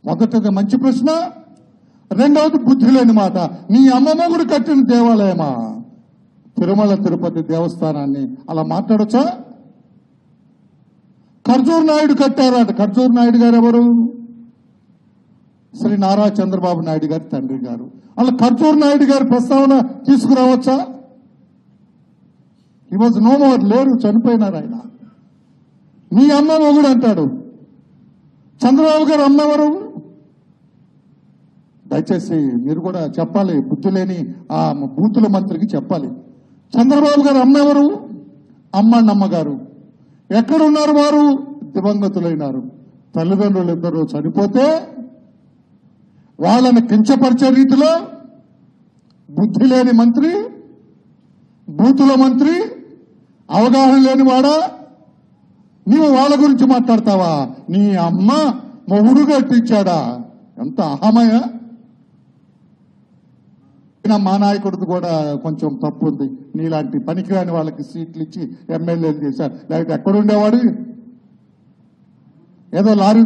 మొదటిది మంచి ప్రశ్న రెండవది బుద్ధి లేని మాట నీ అమ్మమ్మ కూడా కట్టిన దేవాలయమా తిరుమల తిరుపతి దేవస్థానాన్ని అలా మాట్లాడొచ్చా ఖర్జూర్ నాయుడు కట్టారట ఖర్జూర్ నాయుడు గారు ఎవరు శ్రీ నారా చంద్రబాబు నాయుడు గారి తండ్రి గారు అలా ఖర్జూర్ నాయుడు గారి ప్రస్తావన తీసుకురావచ్చా ఈ వాజ్ నో మోర్ లేరు చనిపోయినారు ఆయన మీ అమ్మ మొగుడు అంటాడు చంద్రబాబు గారు అమ్మ ఎవరు దయచేసి మీరు కూడా చెప్పాలి బుద్ధి లేని ఆ బూతుల మంత్రికి చెప్పాలి చంద్రబాబు గారు అమ్మ ఎవరు అమ్మ గారు ఎక్కడున్నారు వారు దివంగతులైనారు తల్లిదండ్రులు ఇద్దరు చనిపోతే వాళ్ళని కించపరిచే రీతిలో బుద్ధి లేని మంత్రి బూతుల మంత్రి అవగాహన లేని వాడా నీవు వాళ్ళ గురించి మాట్లాడతావా నీ అమ్మ మొగుడు కట్టించాడా ఎంత అహమయ ఈయన మా నాయకుడిది కూడా కొంచెం తప్పు ఉంది నీలాంటి పనికిరాని వాళ్ళకి సీట్లు ఇచ్చి ఎమ్మెల్యేలు చేశారు లేకపోతే ఎక్కడుండేవాడు ఏదో లారీ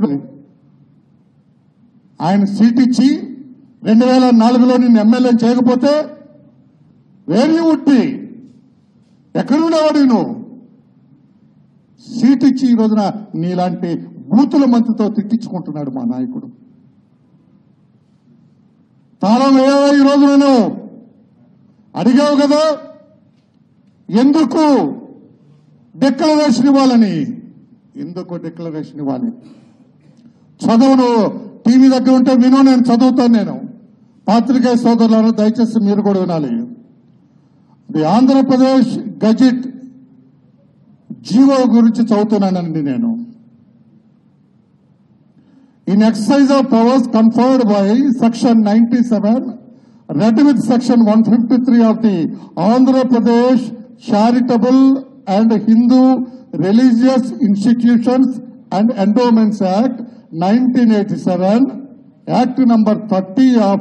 ఆయన సీట్ ఇచ్చి రెండు వేల నాలుగులో నిన్ను ఎమ్మెల్యే చేయకపోతే వేరే ఉట్టి ఎక్కడుండేవాడు నువ్వు సీట్ ఇచ్చి ఈ రోజున నీలాంటి బూతుల మంత్రితో తిట్టించుకుంటున్నాడు మా నాయకుడు తాళం వేయవా ఈ రోజు నేను అడిగావు కదా ఎందుకు డిక్లరేషన్ ఇవ్వాలని ఎందుకు డిక్లరేషన్ ఇవ్వాలి చదువును టీవీ దగ్గర ఉంటే విను నేను చదువుతాను నేను పాత్రికేయ సోదరులను దయచేసి మీరు కూడా వినాలి ది ఆంధ్రప్రదేశ్ గజెట్ జీవో గురించి చదువుతున్నానండి నేను in exercise of powers conferred by section 97 read with section 153 of the andhra pradesh charitable and hindu religious institutions and endowments act 1987 act number 30 of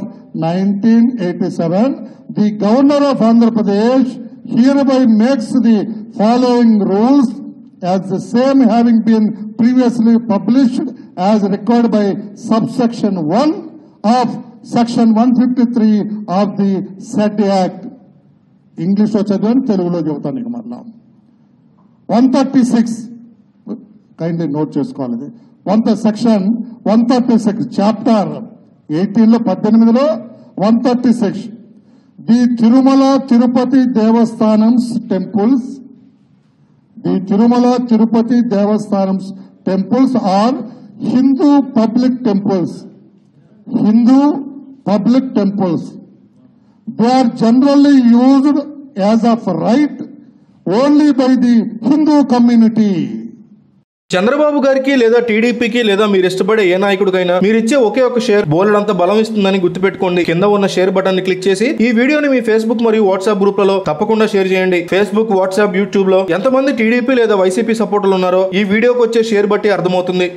1987 the governor of andhra pradesh hereby makes the following rules as the same having been previously published as required by subsection 1 of section 153 of the said act. ఇంగ్లీష్లో చదివాను తెలుగులో చెబుతాను ఇక మరలా one thirty six kindly note చేసుకోవాలి ఇది one section one thirty six chapter ఎయిటీన్లో పద్దెనిమిదిలో one thirty six the Tirumala Tirupati Devasthanams temples The Tirumala Tirupati Devasthanam's temples are Hindu public temples. Hindu public temples. They are generally used as of right only by the Hindu community. Chandrababu గారికి లేదా టీడీపీకి లేదా మీరు ఇష్టపడే ఏ నాయకుడికైనా మీరు ఇచ్చే ఒకే ఒక షేర్ బోలెడంత బలం ఇస్తుందని గుర్తుపెట్టుకోండి కింద ఉన్న షేర్ బటన్ ని క్లిక్ చేసి ఈ వీడియోని మీ ఫేస్బుక్ మరియు వాట్సాప్ గ్రూప్లలో తప్పకుండా షేర్ చేయండి ఫేస్బుక్ వాట్సాప్ యూట్యూబ్ లో ఎంతమంది టీడీపీ లేదా వైసీపీ సపోర్టర్లు ఉన్నారో ఈ వీడియోకి వచ్చే షేర్ బట్టి అర్థమవుతుంది